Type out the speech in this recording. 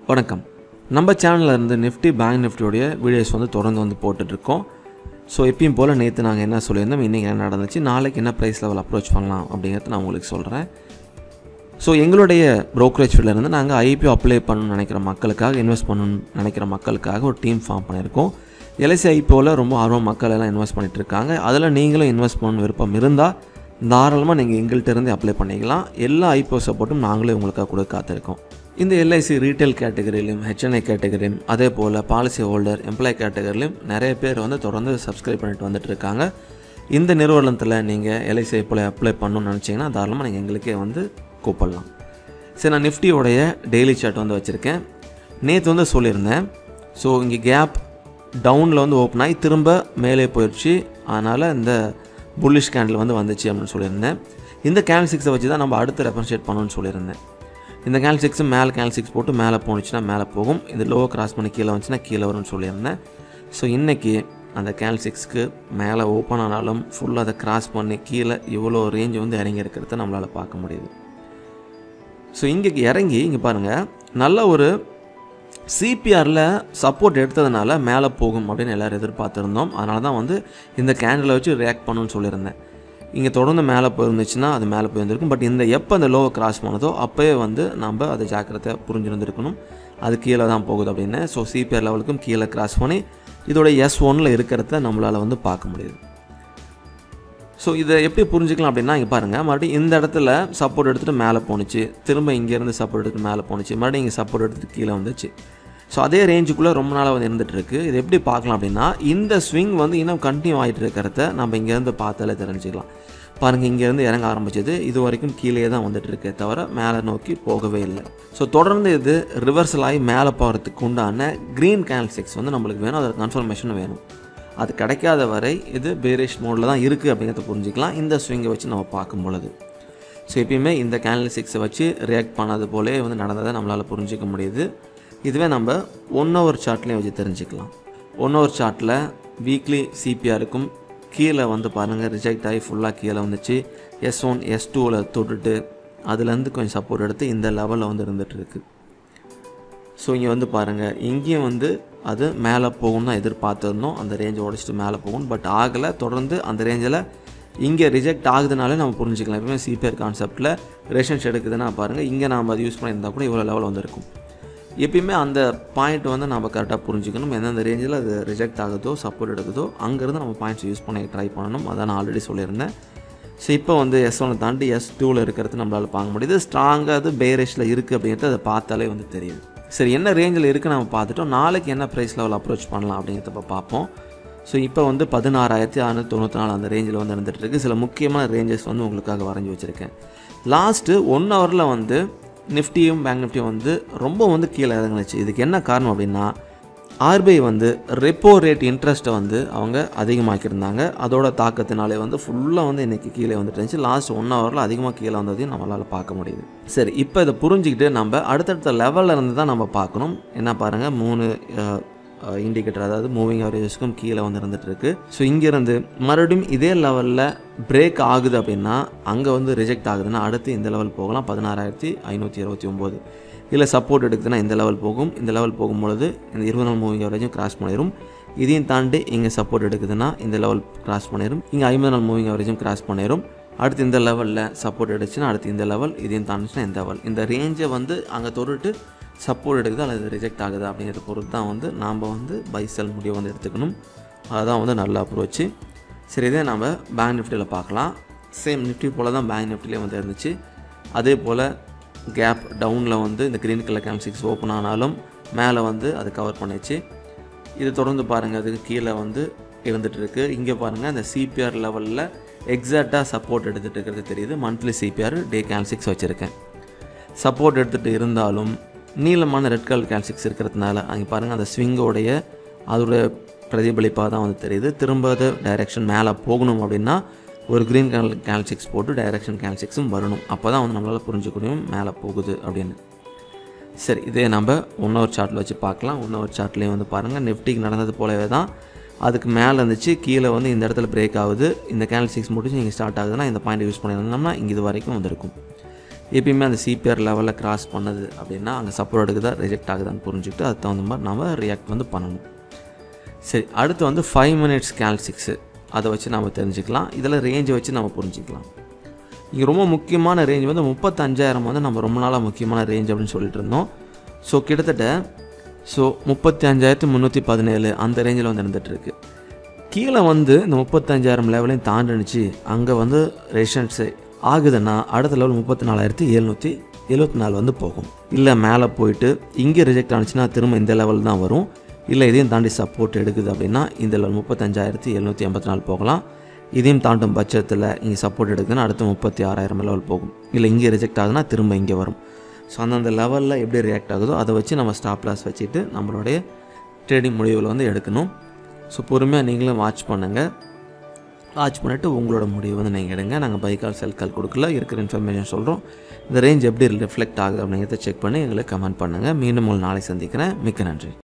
வணக்கம் நம்ம சேனலில் இருந்து நிஃப்டி பேங்க் நிஃப்டியோடைய வீடியோஸ் வந்து தொடர்ந்து வந்து போட்டுட்ருக்கோம் ஸோ எப்பயும் போல் நேற்று நாங்கள் என்ன சொல்லியிருந்தோம் இன்றைக்கி என்ன நடந்துச்சு நாளைக்கு என்ன ப்ரைஸ் லெவல் அப்ரோச் பண்ணலாம் அப்படிங்கிறத நான் உங்களுக்கு சொல்கிறேன் ஸோ எங்களுடைய brokerage field ல இருந்து நாங்கள் ஐபிஓ அப்ளை பண்ணணும்னு நினைக்கிற மக்களுக்காக இன்வெஸ்ட் பண்ணணும்னு நினைக்கிற மக்களுக்காக ஒரு டீம் ஃபார்ம் பண்ணியிருக்கோம் எல்ஐசி ஐபிஓவில் ரொம்ப ஆர்வம் மக்கள் எல்லாம் இன்வெஸ்ட் பண்ணிட்டு இருக்காங்க அதில் நீங்களும் இன்வெஸ்ட் பண்ணணும் விருப்பம் இருந்தால் தாராளமாக நீங்கள் எங்கள்கிட்ட இருந்து அப்ளை பண்ணிக்கலாம் எல்லா ஐபிஓ சப்போர்ட்டும் நாங்களே உங்களுக்காக கொடுக்க காத்திருக்கோம் இந்த எல்ஐசி ரீட்டைல் கேட்டகரியிலும் ஹெச்என்ஐ கேட்டகரியும் அதே போல் பாலிசி ஹோல்டர் எம்ப்ளாய் கேட்டகரியிலும் நிறைய பேர் வந்து தொடர்ந்து சப்ஸ்கிரைப் பண்ணிட்டு வந்துட்டு இருக்காங்க இந்த நிறுவனத்தில் நீங்கள் எல்ஐசி போல் அப்ளை பண்ணணும்னு நினச்சிங்கன்னா தாராளமாக நீங்கள் எங்களுக்கே வந்து கூப்பிடலாம் சரி நான் நிஃப்டியோடைய டெய்லி சார்ட் வந்து வச்சுருக்கேன் நேற்று வந்து சொல்லியிருந்தேன் ஸோ இங்கே கேப் டவுனில் வந்து ஓப்பன் ஆகி திரும்ப மேலே போயிடுச்சு அதனால் இந்த புல்லிஷ் கேண்டில் வந்து வந்துச்சு அப்படின்னு சொல்லியிருந்தேன் இந்த கேண்டில் சிக்ஸை வச்சு தான் நம்ம அடுத்து ரெஃபரன்ஷியேட் பண்ணணும்னு சொல்லியிருந்தேன் இந்த கேண்டில் சிக்ஸு மேலே கேண்டில் சிக்ஸ் போட்டு மேலே போணுச்சுன்னா மேலே போகும் இந்த லோவை கிராஸ் பண்ணி கீழே வந்துச்சுன்னா கீழே வரும்னு சொல்லியிருந்தேன் ஸோ இன்றைக்கி அந்த கேண்டில் சிக்ஸ்க்கு மேலே ஓப்பன் ஆனாலும் ஃபுல்லாக அதை கிராஸ் பண்ணி கீழே இவ்வளோ ரேஞ்ச் வந்து இறங்கி இருக்கிறத நம்மளால் பார்க்க முடியுது ஸோ இங்கே இறங்கி இங்கே பாருங்கள் நல்ல ஒரு சிபிஆரில் சப்போர்ட் எடுத்ததுனால மேலே போகும் அப்படின்னு எல்லோரும் எதிர்பார்த்துருந்தோம் அதனால தான் வந்து இந்த கேண்டிலை வச்சு ரியாக்ட் பண்ணணும்னு சொல்லியிருந்தேன் இங்கே தொடர்ந்து மேலே போயிருந்துச்சுன்னா அது மேலே போயிருந்திருக்கும் பட் இந்த எப்போ அந்த லோவை கிராஸ் பண்ணதோ அப்போயே வந்து நம்ம அதை ஜாக்கிரதை புரிஞ்சிருந்துருக்கணும் அது கீழே தான் போகுது அப்படின்னு ஸோ சிபிஆர் லெவலுக்கும் கீழே கிராஸ் பண்ணி இதோட எஸ் ஒனில் இருக்கிறத நம்மளால் வந்து பார்க்க முடியுது ஸோ இதை எப்படி புரிஞ்சுக்கலாம் அப்படின்னா இங்கே பாருங்கள் மறுபடியும் இந்த இடத்துல சப்போர்ட் எடுத்துகிட்டு மேலே போணுச்சு திரும்ப இங்கேருந்து சப்போர்ட் எடுத்துட்டு மேலே போணுச்சு மறுபடியும் இங்கே சப்போர்ட் எடுத்துகிட்டு கீழே வந்துச்சு ஸோ அதே ரேஞ்சுக்குள்ளே ரொம்ப நாளாக வந்து இருந்துட்டு இருக்கு இது எப்படி பார்க்கலாம் அப்படின்னா இந்த ஸ்விங் வந்து இன்னும் கண்டினியூ ஆகிட்டு இருக்கிறத நம்ம இங்கேருந்து பார்த்தாலே தெரிஞ்சுக்கலாம் பாருங்கள் இங்கேருந்து இறங்க ஆரம்பிச்சது இது வரைக்கும் கீழே தான் வந்துட்டு இருக்கே தவிர மேலே நோக்கி போகவே இல்லை ஸோ தொடர்ந்து இது ரிவர்சல் ஆகி மேலே போகிறதுக்கு உண்டான க்ரீன் கேனல் சிக்ஸ் வந்து நம்மளுக்கு வேணும் அதோட கன்ஃபர்மேஷன் வேணும் அது கிடைக்காத வரை இது பேரிஷ் மோடில் தான் இருக்குது அப்படிங்கிறத புரிஞ்சுக்கலாம் இந்த ஸ்விங்கை வச்சு நம்ம பார்க்கும் பொழுது ஸோ எப்பயுமே இந்த கேனல் சிக்ஸை வச்சு ரியாக்ட் பண்ணாத போலே வந்து நடந்ததை நம்மளால் புரிஞ்சிக்க முடியுது இதுவே நம்ம ஒன் ஹவர் சார்ட்லேயும் வச்சு தெரிஞ்சுக்கலாம் ஒன் ஹவர் சார்ட்டில் வீக்லி சிபிஆருக்கும் கீழே வந்து பாருங்கள் ரிஜெக்ட் ஆகி ஃபுல்லாக கீழே வந்துச்சு எஸ் ஒன் எஸ் டூவில் தொட்டுட்டு அதுலேருந்து கொஞ்சம் சப்போர்ட் எடுத்து இந்த லெவலில் வந்து இருந்துகிட்டு இருக்குது ஸோ இங்கே வந்து பாருங்கள் இங்கேயும் வந்து அது மேலே போகும்னு தான் எதிர்பார்த்துருந்தோம் அந்த ரேஞ்சை உடச்சிட்டு மேலே போகும் பட் ஆகலை தொடர்ந்து அந்த ரேஞ்சில் இங்கே ரிஜெக்ட் ஆகுதுனாலே நம்ம புரிஞ்சுக்கலாம் எப்பவுமே சிபிஆர் கான்செப்ட்டில் ரேஷன்ஸ் எடுக்குதுன்னா பாருங்கள் இங்கே நாம் அது யூஸ் பண்ணியிருந்தால் கூட இவ்வளோ லெவல் வந்திருக்கும் எப்பயுமே அந்த பாயிண்ட் வந்து நம்ம கரெக்டாக புரிஞ்சுக்கணும் எந்தெந்த ரேஞ்சில் அது ரிஜெக்ட் ஆகுதோ சப்போர்ட் எடுக்குதோ அங்கேருந்து நம்ம பாயிண்ட்ஸ் யூஸ் பண்ணி ட்ரை பண்ணணும் அதான் நான் ஆல்ரெடி சொல்லியிருந்தேன் ஸோ இப்போ வந்து எஸ் ஒனை தாண்டி எஸ் டூவில் இருக்கிறது நம்மளால் பார்க்க முடியுது ஸ்ட்ராங்காக அது பேரிஷில் இருக்குது அப்படிங்கிறது அதை பார்த்தாலே வந்து தெரியுது சரி என்ன ரேஞ்சில் இருக்குது நம்ம பார்த்துட்டோம் நாளைக்கு என்ன ப்ரைஸ் லெவல் அப்ரோச் பண்ணலாம் அப்படிங்கிறத இப்போ பார்ப்போம் ஸோ இப்போ வந்து பதினாறாயிரத்தி அறுநூற்றி தொண்ணூற்றி நாலு அந்த ரேஞ்சில் வந்து இருந்துகிட்டு இருக்குது சில முக்கியமான ரேஞ்சஸ் வந்து உங்களுக்காக வரைஞ்சி வச்சுருக்கேன் லாஸ்ட்டு ஒன் ஹவரில் வந்து நிஃப்டியும் பேங்க் நிஃப்டியும் வந்து ரொம்ப வந்து கீழே இறங்குனுச்சு இதுக்கு என்ன காரணம் அப்படின்னா ஆர்பிஐ வந்து ரெப்போ ரேட் இன்ட்ரெஸ்ட்டை வந்து அவங்க அதிகமாக்கியிருந்தாங்க அதோட தாக்கத்தினாலே வந்து ஃபுல்லாக வந்து இன்றைக்கி கீழே வந்துட்டு இருந்துச்சு லாஸ்ட் ஒன் ஹவரில் அதிகமாக கீழே வந்ததையும் நம்மளால் பார்க்க முடியுது சரி இப்போ இதை புரிஞ்சுக்கிட்டு நம்ம அடுத்தடுத்த லெவலில் இருந்து தான் நம்ம பார்க்கணும் என்ன பாருங்கள் மூணு இண்டிகேட்டர் அதாவது மூவிங் அவரேஜஸ்க்கும் கீழே வந்து இருந்துட்டு இருக்கு ஸோ இங்கேருந்து மறுபடியும் இதே லெவலில் பிரேக் ஆகுது அப்படின்னா அங்கே வந்து ரிஜெக்ட் ஆகுதுன்னா அடுத்து இந்த லெவல் போகலாம் பதினாறாயிரத்தி ஐநூற்றி இருபத்தி ஒம்பது இல்லை சப்போர்ட் எடுக்குதுன்னா இந்த லெவல் போகும் இந்த லெவல் போகும்பொழுது இந்த இருபது நாள் மூவிங் அவரேஜும் கிராஸ் பண்ணிடும் இதையும் தாண்டி இங்கே சப்போர்ட் எடுக்குதுன்னா இந்த லெவல் கிராஸ் பண்ணிடும் இங்கே ஐம்பது நாள் மூவிங் அவரேஜும் கிராஸ் பண்ணிடும் அடுத்து இந்த லெவலில் சப்போர்ட் எடுச்சுன்னா அடுத்து இந்த லெவல் இதையும் தாண்டிச்சுன்னா இந்த லெவல் இந்த ரேஞ்சை வந்து அங்கே தொட்டுட்டு சப்போர்ட் எடுக்குது அல்லது ரிஜெக்ட் ஆகுது அப்படிங்கிறத பொறுத்து தான் வந்து நாம் வந்து பை செல் முடிவை வந்து எடுத்துக்கணும் அதுதான் வந்து நல்ல அப்ரோச்சு சரி இதே நம்ம பேங்க் நிஃப்டியில் பார்க்கலாம் சேம் நிஃப்டி போல் தான் பேங்க் நிஃப்டிலே வந்து இருந்துச்சு அதே போல் கேப் டவுனில் வந்து இந்த க்ரீன் கலர் கேம் சிக்ஸ் ஓப்பன் ஆனாலும் மேலே வந்து அது கவர் பண்ணிச்சு இது தொடர்ந்து பாருங்கள் அதுக்கு கீழே வந்து இருந்துகிட்டு இருக்குது இங்கே பாருங்கள் அந்த சிபிஆர் லெவலில் எக்ஸாக்டாக சப்போர்ட் எடுத்துகிட்டு இருக்கிறது தெரியுது மந்த்லி சிபிஆர் டே கேம் சிக்ஸ் வச்சுருக்கேன் சப்போர்ட் எடுத்துகிட்டு இருந்தாலும் நீளமான ரெட் கலர் கேல்சிக்ஸ் இருக்கிறதுனால அங்கே பாருங்கள் அந்த ஸ்விங்கோடைய அதோட பிரதிபலிப்பாக தான் வந்து தெரியுது திரும்ப அது டைரெக்ஷன் மேலே போகணும் அப்படின்னா ஒரு க்ரீன் கலர் கேல்சிக்ஸ் போட்டு டைரெக்ஷன் கேல்சிக்ஸும் வரணும் அப்போ தான் வந்து நம்மளால் புரிஞ்சுக்க முடியும் மேலே போகுது அப்படின்னு சரி இதே நம்ம ஒன் ஹவர் சார்ட்டில் வச்சு பார்க்கலாம் ஒன் ஹவர் சார்ட்லேயும் வந்து பாருங்கள் நிஃப்டிக்கு நடந்தது போலவே தான் அதுக்கு மேலே இருந்துச்சு கீழே வந்து இந்த இடத்துல பிரேக் ஆகுது இந்த கேனல் சிக்ஸ் முடிச்சு இங்கே ஸ்டார்ட் ஆகுதுன்னா இந்த பாயிண்ட் யூஸ் பண்ணியிருந்தோம்னா இங்கே இது வரைக்கும் வந்திருக்கும் எப்பயுமே அந்த சிபிஆர் லெவலில் கிராஸ் பண்ணுது அப்படின்னா அங்கே சப்போர்ட் எடுக்குதா ரிஜெக்ட் ஆகுதான்னு புரிஞ்சுக்கிட்டு அதுக்கு தகுந்த மாதிரி நம்ம ரியாக்ட் வந்து பண்ணணும் சரி அடுத்து வந்து ஃபைவ் மினிட்ஸ் கேல்சிக்ஸு அதை வச்சு நம்ம தெரிஞ்சுக்கலாம் இதில் ரேஞ்சை வச்சு நம்ம புரிஞ்சுக்கலாம் இங்கே ரொம்ப முக்கியமான ரேஞ்ச் வந்து முப்பத்தஞ்சாயிரம் வந்து நம்ம ரொம்ப நாளாக முக்கியமான ரேஞ்ச் அப்படின்னு சொல்லிட்டு இருந்தோம் ஸோ கிட்டத்தட்ட ஸோ முப்பத்தி அஞ்சாயிரத்து முந்நூற்றி பதினேழு அந்த ரேஞ்சில் வந்து இருந்துகிட்ருக்கு கீழே வந்து இந்த முப்பத்தஞ்சாயிரம் லெவலையும் தாண்டினுச்சு அங்கே வந்து ரெசிஸ்டன்ஸு ஆகுதுன்னா அடுத்த லெவல் முப்பத்தி நாலாயிரத்தி எழுநூற்றி எழுபத்தி நாலு வந்து போகும் இல்லை மேலே போயிட்டு இங்கே ரிஜெக்ட் ஆனிச்சுன்னா திரும்ப இந்த லெவல் தான் வரும் இல்லை இதையும் தாண்டி சப்போர்ட் எடுக்குது அப்படின்னா இந்த லெவல் முப்பத்தஞ்சாயிரத்தி எழுநூற்றி எண்பத்தி நாலு போகலாம் இதையும் தாண்டும் பட்சத்தில் இங்கே சப்போர்ட் எடுக்குதுன்னா அடுத்து முப்பத்தி ஆறாயிரம் லெவல் போகும் இல்லை இங்கே ரிஜெக்ட் ஆகுதுன்னா திரும்ப இங்கே வரும் ஸோ அந்தந்த லெவலில் எப்படி ரியாக்ட் ஆகுதோ அதை வச்சு நம்ம ஸ்டாப் லாஸ் வச்சுட்டு நம்மளுடைய ட்ரேடிங் முடிவுகளை வந்து எடுக்கணும் ஸோ பொறுமையாக நீங்களும் வாட்ச் பண்ணுங்கள் வாட்ச் பண்ணிவிட்டு உங்களோட முடிவு வந்து நீங்கள் எடுங்க நாங்கள் பைக்கால் செல் கால் கொடுக்கல இருக்கிற இன்ஃபர்மேஷன் சொல்கிறோம் இந்த ரேஞ்ச் எப்படி ரிஃப்ளெக்ட் ஆகுது அப்படிங்கிறத செக் பண்ணி எங்களுக்கு கமெண்ட் பண்ணுங்கள் மீண்டும் உங்களை நாளை சந்திக்கிறேன் மிக்க நன்றி